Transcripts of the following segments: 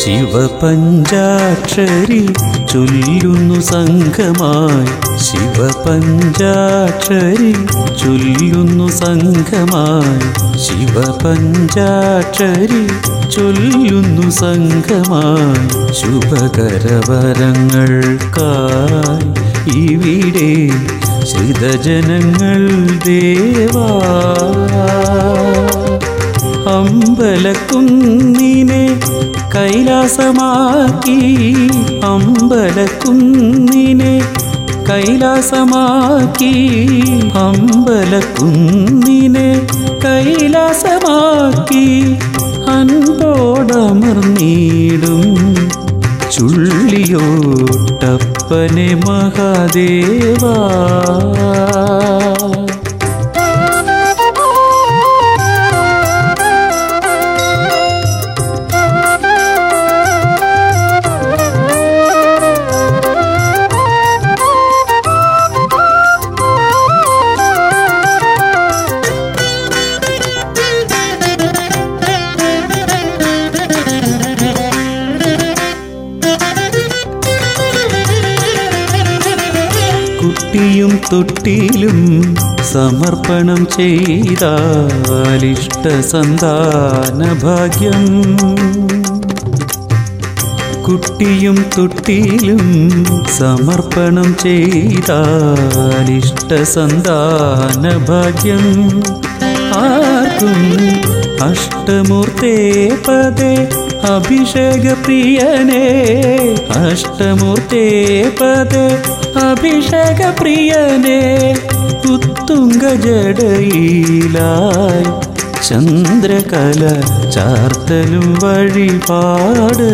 ശിവപഞ്ചാക്ഷരി ചൊല്ലുന്നു സംഘമായി ശിവപഞ്ചാക്ഷരി ചൊല്ലുന്നു സംഘമായി ശിവപഞ്ചാക്ഷരി ചൊല്ലുന്നു സംഘമായി ശുഭകരവരങ്ങൾക്കായി ഇവിടെ ശ്രിതജനങ്ങൾ ദേവാ അമ്പലക്കുന്നിനെ കൈലാസമാക്കി അമ്പലക്കുന്നിനെ കൈലാസമാക്കി അമ്പലക്കുന്നിനെ കൈലാസമാക്കി അൻപോടമർന്നീടും ചുള്ളിയോട്ടപ്പനെ മഹാദേവാ കുട്ടിയും തൊട്ടിലും സമർപ്പണം ചെയ്താലിഷ്ട സന്താന ഭാഗ്യം കുട്ടിയും തൊട്ടിലും സമർപ്പണം ചെയ്താലിഷ്ട സന്താന ഭാഗ്യം ആർക്കും അഷ്ടമൂർത്തേ പദേ അഭിഷേക പ്രിയനേ അഷ്ടമൂർത്തേ പദേ അഭിഷേക പ്രിയനേ ഉത്തുംഗ ജടയിലായി ചന്ദ്രകല ചാർത്തലും വഴിപാട്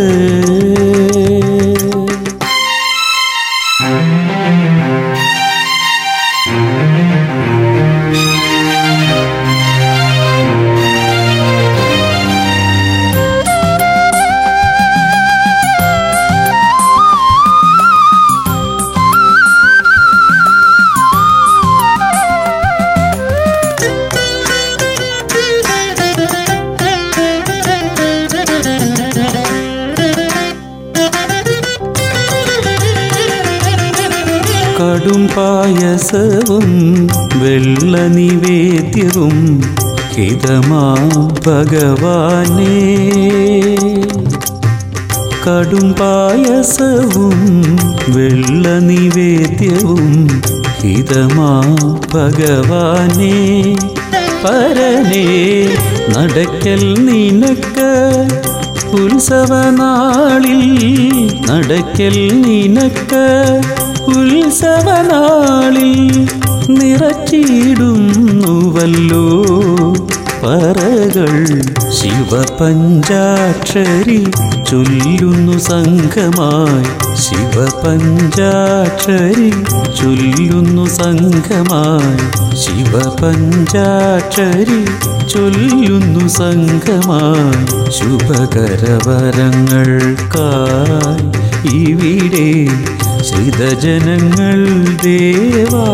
കടും പായസവും വെള്ള നിവേദ്യവും ഹിതമാ ഭഗവാനേ കടും പായസവും വെള്ള നിവേദ്യവും ഹിതമാ ഭഗവാനേ പരനേ നടക്കൽ നിനക്ക് ഉത്സവനാളിൽ നടക്കൽ നിനക്ക് ഉത്സവനാളിൽ നിറച്ചിടുന്നുവല്ലോ പറകൾ ശിവപഞ്ചാക്ഷരി ചൊല്ലുന്നു സംഘമായി ശിവപഞ്ചാക്ഷരി ചൊല്ലുന്നു സംഘമായി ശിവപഞ്ചാക്ഷരി ചൊല്ലുന്നു സംഘമായി ശുഭകരവരങ്ങൾക്കായി ഇവിടെ ശ്രിതജനങ്ങൾ ദേവാ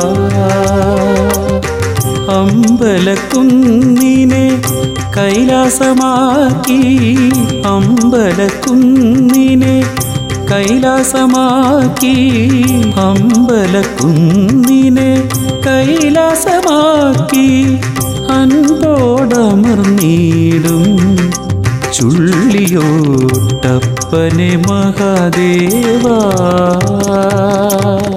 അമ്പലക്കുന്നിനെ കൈലാസമാക്കി അമ്പലക്കുന്നിനെ കൈലാസമാക്കി അമ്പലക്കുന്നിനെ കൈലാസമാക്കി അൻപോടമർന്നീടും ചുള്ളിയോട്ടപ്പനെ മഹാദേവാ